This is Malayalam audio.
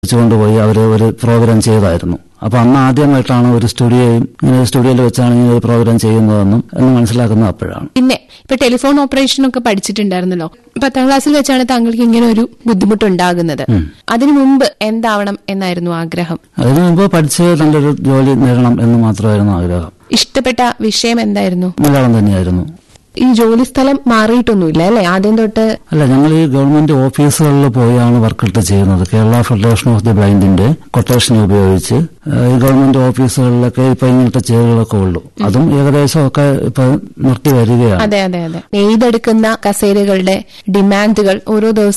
കൊണ്ടുപോയി അവർ ഒരു പ്രോഗ്രാം ചെയ്തായിരുന്നു അപ്പൊ അന്ന് ആദ്യമായിട്ടാണ് ഒരു സ്റ്റുഡിയോയും ഇങ്ങനെ ഒരു സ്റ്റുഡിയോയിൽ വെച്ചാണ് ഇങ്ങനെ ഒരു പ്രോഗ്രാം ചെയ്യുന്നതെന്നും എന്ന് മനസ്സിലാക്കുന്നത് അപ്പോഴാണ് പിന്നെ ഇപ്പൊ ടെലിഫോൺ ഓപ്പറേഷൻ ഒക്കെ പഠിച്ചിട്ടുണ്ടായിരുന്നല്ലോ പത്താം ക്ലാസ്സിൽ വെച്ചാണ് താങ്കൾക്ക് ഇങ്ങനെ ഒരു ബുദ്ധിമുട്ടുണ്ടാകുന്നത് അതിനു മുമ്പ് എന്താവണം എന്നായിരുന്നു ആഗ്രഹം അതിനു മുമ്പ് പഠിച്ച് നല്ലൊരു ജോലി നേടണം എന്ന് മാത്രമായിരുന്നു ആഗ്രഹം ഇഷ്ടപ്പെട്ട വിഷയം എന്തായിരുന്നു മലയാളം തന്നെയായിരുന്നു ഈ ജോലി സ്ഥലം മാറിയിട്ടൊന്നുമില്ല അല്ലെ ആദ്യം തൊട്ട് അല്ല ഞങ്ങൾ ഈ ഗവൺമെന്റ് ഓഫീസുകളിൽ പോയാണ് വർക്കിട്ട് ചെയ്യുന്നത് കേരള ഫെഡറേഷൻ ഓഫ് ദി ബ്ലൈൻഡിന്റെ കൊട്ടേഷൻ ഉപയോഗിച്ച് ഏഹ്, ഈ ഗവൺമെന്റ് ഓഫീസുകളിലൊക്കെ ഇപ്പൊ ഇങ്ങനത്തെ ചെയറുകളൊക്കെ ഉള്ളൂ അതും ഏകദേശം ഒക്കെ ഇപ്പൊ നിർത്തി വരികയാണ് അതെ അതെ അതെ നെയ്തെടുക്കുന്ന കസേരകളുടെ ഡിമാൻഡുകൾ ഓരോ ദിവസവും